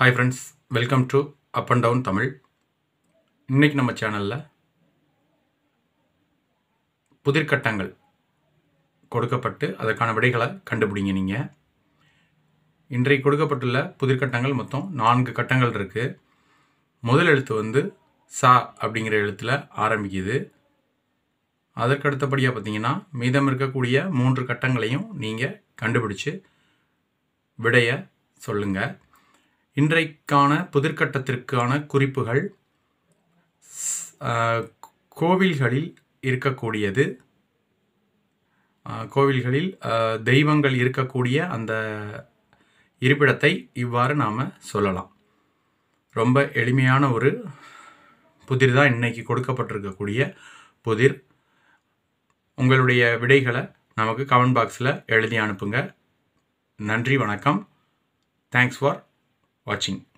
hi friends welcome to Up and Down Tamil இன்னைக்கு நம்ம சேனலில் புதிர்கட்டங்கள் கொடுக்கப்பட்டு அதற்கான விடைகளை கண்டுபிடிங்க நீங்கள் இன்றைக்கு கொடுக்கப்பட்டுள்ள புதிர்கட்டங்கள் மொத்தம் நான்கு கட்டங்கள் இருக்குது முதல் எழுத்து வந்து சா அப்படிங்கிற எழுத்தில் ஆரம்பிக்குது அதற்கு அடுத்தபடியாக பார்த்தீங்கன்னா மீதம் இருக்கக்கூடிய மூன்று கட்டங்களையும் நீங்கள் கண்டுபிடிச்சு விடைய சொல்லுங்கள் இன்றைக்கான புதிர்கட்டத்திற்கான குறிப்புகள் ஸ்- ஆஹ் கோவில்களில் இருக்கக்கூடியது ஆஹ் கோவில்களில் ஆஹ் தெய்வங்கள் இருக்கக்கூடிய அந்த இருப்பிடத்தை இவ்வாறு நாம் சொல்லலாம் ரொம்ப எளிமையான ஒரு புதிர் தான் இன்னைக்கு கொடுக்கப்பட்டிருக்கக்கூடிய புதிர் உங்களுடைய விடைகளை நமக்கு கமெண்ட் பாக்ஸில் எழுதி அனுப்புங்க நன்றி வணக்கம் தேங்க்ஸ் ஃபார் வாட்சிங்